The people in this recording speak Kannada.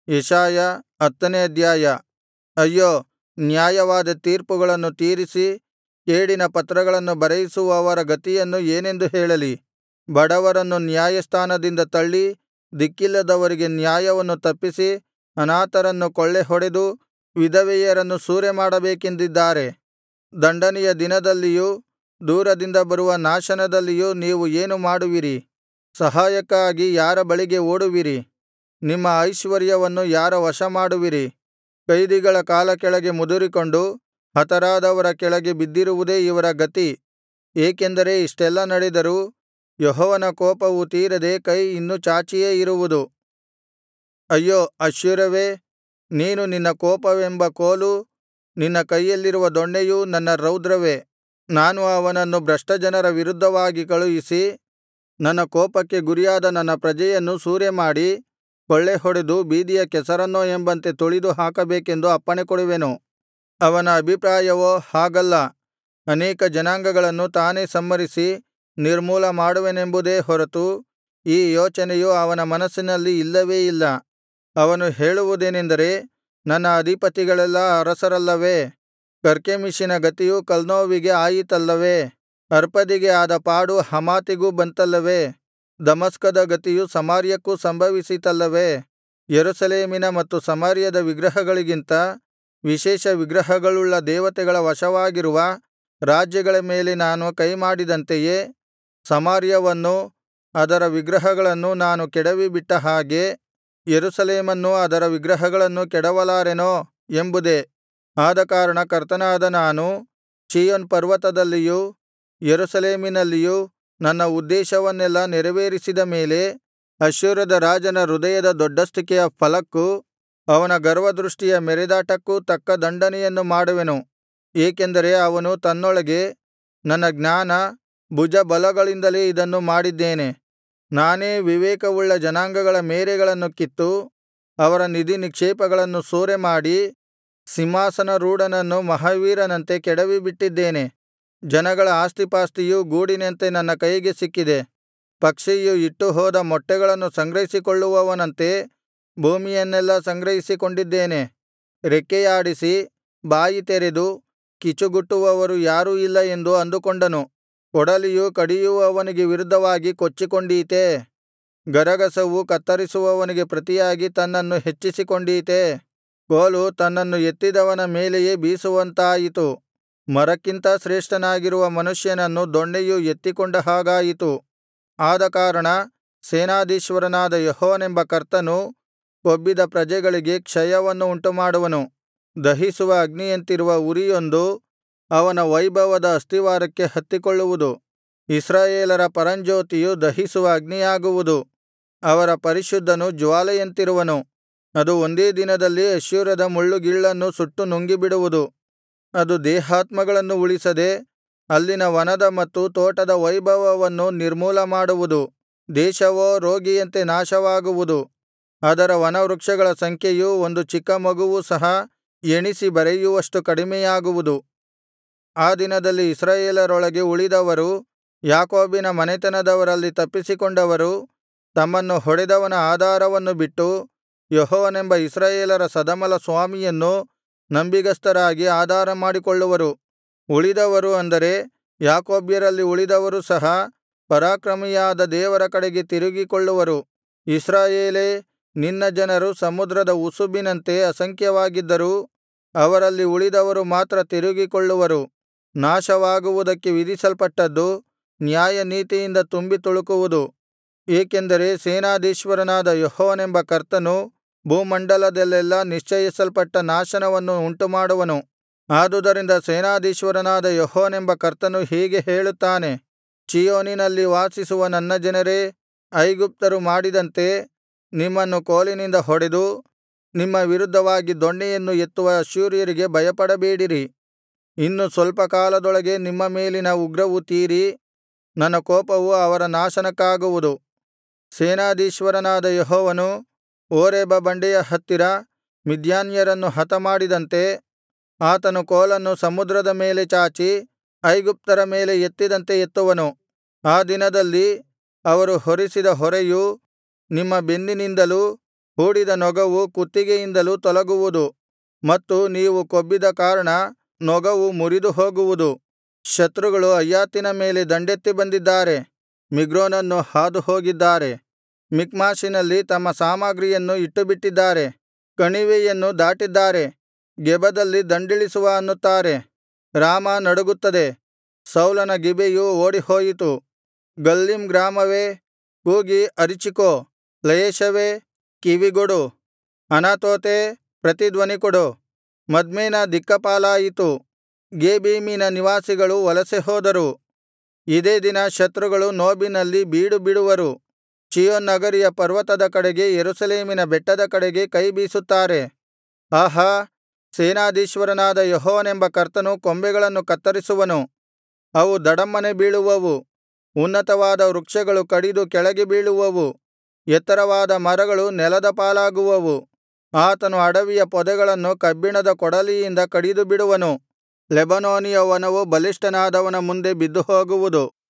ಯೆಶಾಯ ಹತ್ತನೇ ಅಧ್ಯಾಯ ಅಯ್ಯೋ ನ್ಯಾಯವಾದ ತೀರ್ಪುಗಳನ್ನು ತೀರಿಸಿ ಕೇಡಿನ ಪತ್ರಗಳನ್ನು ಬರೆಯಿಸುವವರ ಗತಿಯನ್ನು ಏನೆಂದು ಹೇಳಲಿ ಬಡವರನ್ನು ನ್ಯಾಯಸ್ಥಾನದಿಂದ ತಳ್ಳಿ ದಿಕ್ಕಿಲ್ಲದವರಿಗೆ ನ್ಯಾಯವನ್ನು ತಪ್ಪಿಸಿ ಅನಾಥರನ್ನು ಕೊಳ್ಳೆಹೊಡೆದು ವಿಧವೆಯರನ್ನು ಸೂರೆಮಾಡಬೇಕೆಂದಿದ್ದಾರೆ ದಂಡನೆಯ ದಿನದಲ್ಲಿಯೂ ದೂರದಿಂದ ಬರುವ ನಾಶನದಲ್ಲಿಯೂ ನೀವು ಏನು ಮಾಡುವಿರಿ ಸಹಾಯಕ್ಕಾಗಿ ಯಾರ ಬಳಿಗೆ ಓಡುವಿರಿ ನಿಮ್ಮ ಐಶ್ವರ್ಯವನ್ನು ಯಾರ ವಶಮಾಡುವಿರಿ ಕೈದಿಗಳ ಕಾಲ ಕೆಳಗೆ ಮುದುರಿಕೊಂಡು ಹತರಾದವರ ಕೆಳಗೆ ಬಿದ್ದಿರುವುದೇ ಇವರ ಗತಿ ಏಕೆಂದರೆ ಇಷ್ಟೆಲ್ಲಾ ನಡೆದರೂ ಯೆಹೋವನ ಕೋಪವು ತೀರದೆ ಕೈ ಇನ್ನು ಚಾಚಿಯೇ ಇರುವುದು ಅಯ್ಯೋ ಅಶ್ಶೂರವೇ ನೀನು ನಿನ್ನ ಕೋಪವೆಂಬ ಕೋಲು ನಿನ್ನ ಕೈಯಲ್ಲಿರುವ ದೊಣ್ಣೆಯೂ ನನ್ನ ರೌದ್ರವೇ ನಾನು ಅವನನ್ನು ಭ್ರಷ್ಟಜನರ ವಿರುದ್ಧವಾಗಿ ಕಳುಹಿಸಿ ನನ್ನ ಕೋಪಕ್ಕೆ ಗುರಿಯಾದ ನನ್ನ ಪ್ರಜೆಯನ್ನು ಸೂರೆಮಾಡಿ ಕೊಳ್ಳೆಹೊಡೆದು ಬೀದಿಯ ಕೆಸರನ್ನೋ ಎಂಬಂತೆ ತುಳಿದು ಹಾಕಬೇಕೆಂದು ಅಪ್ಪಣೆಕೊಡುವೆನು ಅವನ ಅಭಿಪ್ರಾಯವೋ ಹಾಗಲ್ಲ ಅನೇಕ ಜನಾಂಗಗಳನ್ನು ತಾನೇ ಸಂಹರಿಸಿ ನಿರ್ಮೂಲ ಮಾಡುವೆನೆಂಬುದೇ ಹೊರತು ಈ ಯೋಚನೆಯು ಅವನ ಮನಸ್ಸಿನಲ್ಲಿ ಇಲ್ಲವೇ ಇಲ್ಲ ಅವನು ಹೇಳುವುದೇನೆಂದರೆ ನನ್ನ ಅಧಿಪತಿಗಳೆಲ್ಲಾ ಅರಸರಲ್ಲವೇ ಕರ್ಕೆಮೀಷಿನ ಗತಿಯು ಕಲ್ನೋವಿಗೆ ಆಯಿತಲ್ಲವೇ ಅರ್ಪದಿಗೆ ಆದ ಪಾಡು ಹಮಾತಿಗೂ ಬಂತಲ್ಲವೇ ದಮಸ್ಕದ ಗತಿಯು ಸಮಾರ್ಯಕ್ಕೂ ಸಂಭವಿಸಿತಲ್ಲವೇ ಯೆರೂಸಲೇಮಿನ ಮತ್ತು ಸಮಾರ್ಯದ ವಿಗ್ರಹಗಳಿಗಿಂತ ವಿಶೇಷ ವಿಗ್ರಹಗಳುಳ್ಳ ದೇವತೆಗಳ ವಶವಾಗಿರುವ ರಾಜ್ಯಗಳ ಮೇಲೆ ನಾನು ಕೈಮಾಡಿದಂತೆಯೇ ಸಮಾರ್ಯವನ್ನೂ ಅದರ ವಿಗ್ರಹಗಳನ್ನೂ ನಾನು ಕೆಡವಿಬಿಟ್ಟ ಹಾಗೆ ಯೆರೂಸಲೇಮನ್ನೂ ಅದರ ವಿಗ್ರಹಗಳನ್ನೂ ಕೆಡವಲಾರೆನೋ ಎಂಬುದೇ ಆದಕಾರಣ ಕರ್ತನಾದ ನಾನು ಚೀಯೋನ್ ಪರ್ವತದಲ್ಲಿಯೂ ಯೆರೂಸಲೇಮಿನಲ್ಲಿಯೂ ನನ್ನ ಉದ್ದೇಶವನ್ನೆಲ್ಲಾ ನೆರವೇರಿಸಿದ ಮೇಲೆ ಅಶ್ಶೂರದ ರಾಜನ ಹೃದಯದ ದೊಡ್ಡಸ್ತಿಕೆಯ ಫಲಕ್ಕೂ ಅವನ ಗರ್ವದೃಷ್ಟಿಯ ಮೆರೆದಾಟಕ್ಕೂ ತಕ್ಕ ದಂಡನೆಯನ್ನು ಮಾಡುವೆನು ಏಕೆಂದರೆ ಅವನು ತನ್ನೊಳಗೆ ನನ್ನ ಜ್ಞಾನ ಭುಜಬಲಗಳಿಂದಲೇ ಇದನ್ನು ಮಾಡಿದ್ದೇನೆ ನಾನೇ ವಿವೇಕವುಳ್ಳ ಜನಾಂಗಗಳ ಮೇರೆಗಳನ್ನು ಕಿತ್ತು ಅವರ ನಿಧಿನಿಕ್ಷೇಪಗಳನ್ನು ಸೂರೆಮಾಡಿ ಸಿಂಹಾಸನರೂಢನನ್ನು ಮಹಾವೀರನಂತೆ ಕೆಡವಿಬಿಟ್ಟಿದ್ದೇನೆ ಜನಗಳ ಆಸ್ತಿಪಾಸ್ತಿಯು ಗೂಡಿನಂತೆ ನನ್ನ ಕೈಗೆ ಸಿಕ್ಕಿದೆ ಪಕ್ಷಿಯು ಇಟ್ಟು ಹೋದ ಮೊಟ್ಟೆಗಳನ್ನು ಸಂಗ್ರಹಿಸಿಕೊಳ್ಳುವವನಂತೆ ಭೂಮಿಯನ್ನೆಲ್ಲಾ ಸಂಗ್ರಹಿಸಿಕೊಂಡಿದ್ದೇನೆ ರೆಕ್ಕೆಯಾಡಿಸಿ ಬಾಯಿ ತೆರೆದು ಕಿಚುಗುಟ್ಟುವವರು ಯಾರೂ ಇಲ್ಲ ಎಂದು ಅಂದುಕೊಂಡನು ಕೊಡಲಿಯು ಕಡಿಯುವವನಿಗೆ ವಿರುದ್ಧವಾಗಿ ಕೊಚ್ಚಿಕೊಂಡೀತೇ ಗರಗಸವು ಕತ್ತರಿಸುವವನಿಗೆ ಪ್ರತಿಯಾಗಿ ತನ್ನನ್ನು ಹೆಚ್ಚಿಸಿಕೊಂಡೀತೇ ಕೋಲು ತನ್ನನ್ನು ಎತ್ತಿದವನ ಮೇಲೆಯೇ ಬೀಸುವಂತಾಯಿತು ಮರಕ್ಕಿಂತ ಶ್ರೇಷ್ಠನಾಗಿರುವ ಮನುಷ್ಯನನ್ನು ದೊಣ್ಣೆಯು ಎತ್ತಿಕೊಂಡ ಹಾಗಾಯಿತು ಆದಕಾರಣ ಸೇನಾಧೀಶ್ವರನಾದ ಯೆಹೋವನೆಂಬ ಕರ್ತನು ಕೊಬ್ಬಿದ ಪ್ರಜೆಗಳಿಗೆ ಕ್ಷಯವನ್ನು ಉಂಟುಮಾಡುವನು ದಹಿಸುವ ಅಗ್ನಿಯಂತಿರುವ ಉರಿಯೊಂದು ಅವನ ವೈಭವದ ಅಸ್ತಿವಾರಕ್ಕೆ ಹತ್ತಿಕೊಳ್ಳುವುದು ಇಸ್ರಾಯೇಲರ ಪರಂಜ್ಯೋತಿಯು ದಹಿಸುವ ಅಗ್ನಿಯಾಗುವುದು ಅವರ ಪರಿಶುದ್ಧನು ಜ್ವಾಲೆಯಂತಿರುವನು ಅದು ಒಂದೇ ದಿನದಲ್ಲಿ ಅಶ್ಶೂರದ ಮುಳ್ಳುಗಿಳ್ಳನ್ನು ಸುಟ್ಟು ನುಂಗಿಬಿಡುವುದು ಅದು ದೇಹಾತ್ಮಗಳನ್ನು ಉಳಿಸದೆ ಅಲ್ಲಿನ ವನದ ಮತ್ತು ತೋಟದ ವೈಭವವನ್ನು ನಿರ್ಮೂಲ ಮಾಡುವುದು ದೇಶವೋ ರೋಗಿಯಂತೆ ನಾಶವಾಗುವುದು ಅದರ ವನವೃಕ್ಷಗಳ ಸಂಖ್ಯೆಯು ಒಂದು ಚಿಕ್ಕ ಮಗುವೂ ಸಹ ಎಣಿಸಿ ಬರೆಯುವಷ್ಟು ಕಡಿಮೆಯಾಗುವುದು ಆ ದಿನದಲ್ಲಿ ಇಸ್ರಾಯೇಲರೊಳಗೆ ಉಳಿದವರು ಯಾಕೋಬಿನ ಮನೆತನದವರಲ್ಲಿ ತಪ್ಪಿಸಿಕೊಂಡವರು ತಮ್ಮನ್ನು ಹೊಡೆದವನ ಆಧಾರವನ್ನು ಬಿಟ್ಟು ಯೆಹೋವನೆಂಬ ಇಸ್ರಾಯೇಲರ ಸದಮಲಸ್ವಾಮಿಯನ್ನು ನಂಬಿಗಸ್ತರಾಗಿ ಆಧಾರಮಾಡಿಕೊಳ್ಳುವರು ಉಳಿದವರು ಅಂದರೆ ಯಾಕೋಬ್ಯರಲ್ಲಿ ಉಳಿದವರು ಸಹ ಪರಾಕ್ರಮಿಯಾದ ದೇವರ ಕಡೆಗೆ ತಿರುಗಿಕೊಳ್ಳುವರು ಇಸ್ರಾಯೇಲೇ ನಿನ್ನ ಜನರು ಸಮುದ್ರದ ಉಸುಬಿನಂತೆ ಅಸಂಖ್ಯವಾಗಿದ್ದರೂ ಅವರಲ್ಲಿ ಉಳಿದವರು ಮಾತ್ರ ತಿರುಗಿಕೊಳ್ಳುವರು ನಾಶವಾಗುವುದಕ್ಕೆ ವಿಧಿಸಲ್ಪಟ್ಟದ್ದು ನ್ಯಾಯನೀತಿಯಿಂದ ತುಂಬಿ ತುಳುಕುವುದು ಏಕೆಂದರೆ ಸೇನಾಧೀಶ್ವರನಾದ ಯೆಹೋವನೆಂಬ ಕರ್ತನು ಭೂಮಂಡಲದಲ್ಲೆಲ್ಲಾ ನಿಶ್ಚಯಿಸಲ್ಪಟ್ಟ ನಾಶನವನ್ನು ಉಂಟುಮಾಡುವನು ಆದುದರಿಂದ ಸೇನಾಧೀಶ್ವರನಾದ ಯೆಹೋವನೆಂಬ ಕರ್ತನು ಹೀಗೆ ಹೇಳುತ್ತಾನೆ ಚೀಯೋನಿನಲ್ಲಿ ವಾಸಿಸುವ ನನ್ನ ಜನರೇ ಐಗುಪ್ತರು ಮಾಡಿದಂತೆ ನಿಮ್ಮನ್ನು ಕೋಲಿನಿಂದ ಹೊಡೆದು ನಿಮ್ಮ ವಿರುದ್ಧವಾಗಿ ದೊಣ್ಣೆಯನ್ನು ಎತ್ತುವ ಅಶ್ಶೂರ್ಯರಿಗೆ ಭಯಪಡಬೇಡಿರಿ ಇನ್ನು ಸ್ವಲ್ಪ ಕಾಲದೊಳಗೆ ನಿಮ್ಮ ಮೇಲಿನ ಉಗ್ರವು ತೀರಿ ನನ್ನ ಕೋಪವು ಅವರ ನಾಶನಕ್ಕಾಗುವುದು ಸೇನಾಧೀಶ್ವರನಾದ ಯೆಹೋವನು ಓರೇಬ ಬಂಡೆಯ ಹತ್ತಿರ ಮಿದ್ಯಾನ್ಯರನ್ನು ಹತಮಾಡಿದಂತೆ ಆತನು ಕೋಲನ್ನು ಸಮುದ್ರದ ಮೇಲೆ ಚಾಚಿ ಐಗುಪ್ತರ ಮೇಲೆ ಎತ್ತಿದಂತೆ ಎತ್ತುವನು ಆ ದಿನದಲ್ಲಿ ಅವರು ಹೊರಿಸಿದ ಹೊರೆಯು ನಿಮ್ಮ ಬೆನ್ನಿನಿಂದಲೂ ಹೂಡಿದ ನೊಗವು ಕುತ್ತಿಗೆಯಿಂದಲೂ ತೊಲಗುವುದು ಮತ್ತು ನೀವು ಕೊಬ್ಬಿದ ಕಾರಣ ನೊಗವು ಮುರಿದುಹೋಗುವುದು ಶತ್ರುಗಳು ಅಯ್ಯಾತಿನ ಮೇಲೆ ದಂಡೆತ್ತಿ ಬಂದಿದ್ದಾರೆ ಮಿಗ್ರೋನನ್ನು ಹಾದುಹೋಗಿದ್ದಾರೆ ಮಿಕ್ಮಾಷಿನಲ್ಲಿ ತಮ್ಮ ಸಾಮಗ್ರಿಯನ್ನು ಇಟ್ಟುಬಿಟ್ಟಿದ್ದಾರೆ ಕಣಿವೆಯನ್ನು ದಾಟಿದ್ದಾರೆ ಗೆಬದಲ್ಲಿ ದಂಡಿಳಿಸುವ ಅನ್ನುತ್ತಾರೆ ರಾಮಾ ನಡುಗುತ್ತದೆ ಸೌಲನ ಗಿಬೆಯು ಓಡಿಹೋಯಿತು ಗಲ್ಲೀಮ್ ಗ್ರಾಮವೇ ಕೂಗಿ ಅರಚಿಕೋ ಲಯೆಷವೇ ಕಿವಿಗೊಡು ಅನಾತೋತೇ ಪ್ರತಿಧ್ವನಿ ಕೊಡು ಮದ್ಮೇನ ದಿಕ್ಕಾಪಾಲಾಯಿತು ಗೇಬೀಮಿನ ನಿವಾಸಿಗಳು ವಲಸೆ ಹೋದರು ಇದೇ ದಿನ ಶತ್ರುಗಳು ನೋಬಿನಲ್ಲಿ ಬೀಡುಬಿಡುವರು ಚೀಯೋನ್ ನಗರಿಯ ಪರ್ವತದ ಕಡೆಗೆ ಯೆರೂಸಲೇಮಿನ ಬೆಟ್ಟದ ಕಡೆಗೆ ಕೈ ಬೀಸುತ್ತಾರೆ ಆಹಾ ಸೇನಾಧೀಶ್ವರನಾದ ಯೆಹೋವನೆಂಬ ಕರ್ತನು ಕೊಂಬೆಗಳನ್ನು ಕತ್ತರಿಸುವನು ಅವು ಧಡಮ್ಮನೆ ಬೀಳುವವು ಉನ್ನತವಾದ ವೃಕ್ಷಗಳು ಕಡಿದು ಕೆಳಗೆ ಬೀಳುವವು ಎತ್ತರವಾದ ಮರಗಳು ನೆಲದ ಪಾಲಾಗುವವು ಆತನು ಅಡವಿಯ ಪೊದೆಗಳನ್ನು ಕಬ್ಬಿಣದ ಕೊಡಲಿಯಿಂದ ಕಡಿದುಬಿಡುವನು ಲೆಬನೋನಿನ ವನವು ಬಲಿಷ್ಠನಾದವನ ಮುಂದೆ ಬಿದ್ದುಹೋಗುವುದು